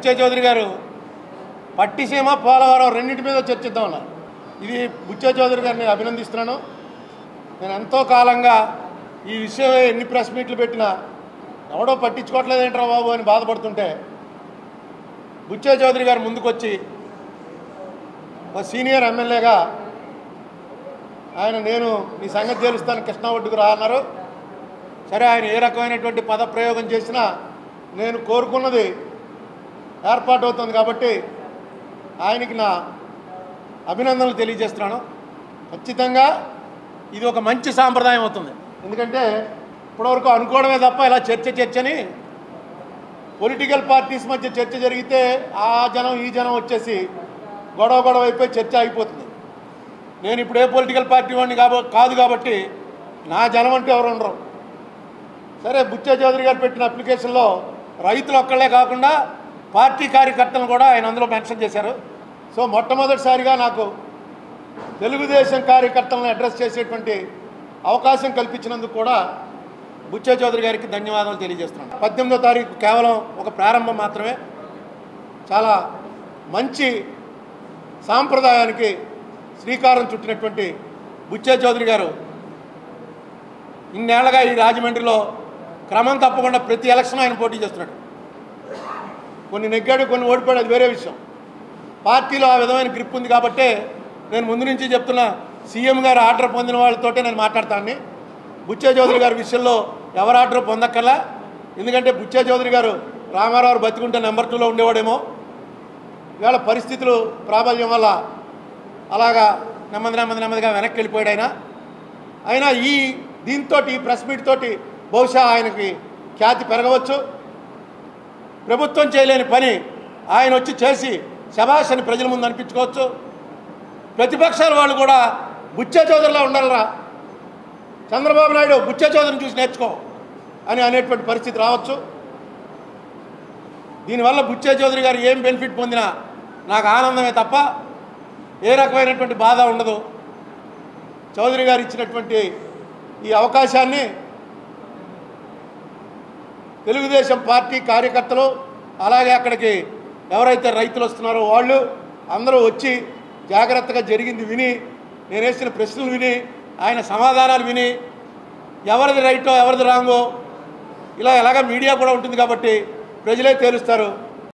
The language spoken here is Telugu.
బుచ్చే చౌదరి గారు పట్టిసీమ పోలవరం రెండింటి మీద చర్చిద్దాం ఉన్నారు ఇది బుచ్చే చౌదరి గారిని అభినందిస్తున్నాను నేను ఎంతో కాలంగా ఈ విషయం ఎన్ని ప్రెస్ మీట్లు పెట్టినా ఎవడో పట్టించుకోవట్లేదేంట్రా బాబు అని బాధపడుతుంటే బుచ్చే చౌదరి గారు ముందుకొచ్చి ఒక సీనియర్ ఎమ్మెల్యేగా ఆయన నేను నీ సంగతి తెలుస్తాను కృష్ణా ఒడ్డుకు రా అన్నారు సరే ఆయన ఏ రకమైనటువంటి పదప్రయోగం చేసినా నేను కోరుకున్నది ఏర్పాటు అవుతుంది కాబట్టి ఆయనకి నా అభినందనలు తెలియజేస్తున్నాను ఖచ్చితంగా ఇది ఒక మంచి సాంప్రదాయం అవుతుంది ఎందుకంటే ఇప్పటివరకు అనుకోవడమే తప్ప ఇలా చర్చ చర్చని పొలిటికల్ పార్టీస్ మధ్య చర్చ జరిగితే ఆ జనం ఈ జనం వచ్చేసి గొడవ గొడవ అయిపోయి చర్చ అయిపోతుంది నేను ఇప్పుడు ఏ పొలిటికల్ పార్టీ వాడిని కాబ కాదు కాబట్టి నా జనం అంటే ఎవరు ఉండరు సరే బుచ్చే చౌదరి గారు పెట్టిన అప్లికేషన్లో రైతులు ఒక్కళ్ళే కాకుండా పార్టీ కార్యకర్తలను కూడా ఆయన అందులో మెన్షన్ చేశారు సో మొట్టమొదటిసారిగా నాకు తెలుగుదేశం కార్యకర్తలను అడ్రస్ చేసేటువంటి అవకాశం కల్పించినందుకు కూడా బుచ్చే చౌదరి గారికి ధన్యవాదాలు తెలియజేస్తున్నాను పద్దెనిమిదో తారీఖు కేవలం ఒక ప్రారంభం మాత్రమే చాలా మంచి సాంప్రదాయానికి శ్రీకారం చుట్టినటువంటి బుచ్చే చౌదరి గారు ఇన్నేళ్లగా ఈ రాజమండ్రిలో క్రమం తప్పకుండా ప్రతి ఎలక్షన్ ఆయన పోటీ చేస్తున్నాడు కొన్ని నెగ్గాడు కొన్ని ఓడిపోయాడు అది వేరే విషయం పార్టీలో ఆ విధమైన గ్రిప్ ఉంది కాబట్టే నేను ముందు నుంచి చెప్తున్నా సీఎం గారు ఆర్డర్ పొందిన వాళ్ళతోటే నేను మాట్లాడతాను బుచ్చే చౌదరి గారి విషయంలో ఎవరు ఆర్డర్ పొందక్కర్లా ఎందుకంటే బుచ్చే చౌదరి గారు రామారావు బతికుంటే నెంబర్ టూలో ఉండేవాడేమో ఇవాళ పరిస్థితులు ప్రాబల్యం వల్ల అలాగా నెమ్మది నెమ్మది నెమ్మదిగా వెనక్కి వెళ్ళిపోయాడు ఆయన అయినా ఈ దీంతో ఈ ప్రెస్ మీట్ తోటి బహుశా ఆయనకి ఖ్యాతి పెరగవచ్చు ప్రభుత్వం చేయలేని పని ఆయన వచ్చి చేసి శభాష్ అని ప్రజల ముందు అనిపించుకోవచ్చు ప్రతిపక్షాల వాళ్ళు కూడా బుచ్చే చౌదరిలా ఉండాలరా చంద్రబాబు నాయుడు బుచ్చే చౌదరిని చూసి నేర్చుకో అని అనేటువంటి పరిస్థితి రావచ్చు దీనివల్ల బుచ్చే చౌదరి గారు ఏం బెనిఫిట్ పొందినా నాకు ఆనందమే తప్ప ఏ రకమైనటువంటి బాధ ఉండదు చౌదరి గారు ఇచ్చినటువంటి ఈ అవకాశాన్ని తెలుగుదేశం పార్టీ కార్యకర్తలు అలాగే అక్కడికి ఎవరైతే రైతులు వస్తున్నారో వాళ్ళు అందరూ వచ్చి జాగ్రత్తగా జరిగింది విని నేను వేసిన ప్రశ్నలు విని ఆయన సమాధానాలు విని ఎవరిది రైటో ఎవరిది రాంగో ఇలా ఎలాగ మీడియా కూడా ఉంటుంది కాబట్టి ప్రజలే తేలుస్తారు